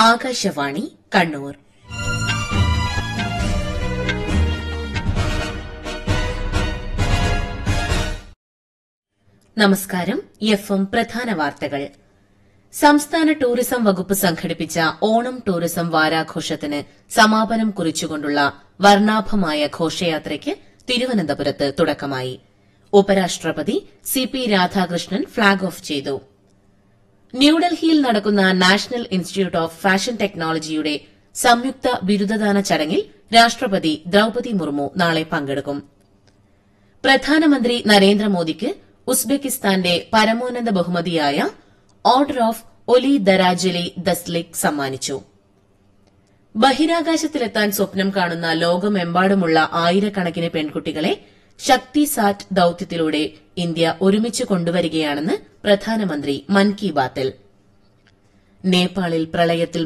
ആകാശവാണി കണ്ണൂർ നമസ്കാരം F M പ്രധാന വാർത്തകൾ സംസ്ഥാന ടൂറിസം വകുപ്പ് സംഘടിപ്പിച്ച ഓണം ടൂറിസം വാരാഘോഷത്തിന് സമാപനം കുറിച്ചുകൊണ്ടുള്ള വർണ്ണാഭമായ ഘോഷയാത്രയ്ക്ക് തിരുവനന്തപുരത്ത് തുടക്കമായി ഉപരാഷ്ട്രപതി C P Radhakrishnan flag off ചെയ്തു ന്യൂഡൽഹിയിൽ നടക്കുന്ന നാഷണൽ ഇൻസ്റ്റിറ്റ്യൂട്ട് ഓഫ് ഫാഷൻ ടെക്നോളജിയുടെ സംയുക്ത ബിരുദദാന ചടങ്ങിൽ രാഷ്ട്രപതി ദ്രൌപതി മുർമു നാളെ പങ്കെടുക്കും പ്രധാനമന്ത്രി നരേന്ദ്രമോദിക്ക് ഉസ്ബെക്കിസ്ഥാന്റെ പരമോന്നത ബഹുമതിയായ ഓർഡർ ഓഫ് ഒലി ദരാജലി ദസ്ലിക് സമ്മാനിച്ചു ബഹിരാകാശത്തിലെത്താൻ സ്വപ്നം കാണുന്ന ലോകമെമ്പാടുമുള്ള ആയിരക്കണക്കിന് പെൺകുട്ടികളെ ശക്തി സാറ്റ് ദൌത്യത്തിലൂടെ ഇന്ത്യ ഒരുമിച്ച് കൊണ്ടുവരികയാണെന്ന് പ്രധാനമന്ത്രി മൻ കി ബാത്തിൽ നേപ്പാളിൽ പ്രളയത്തിൽ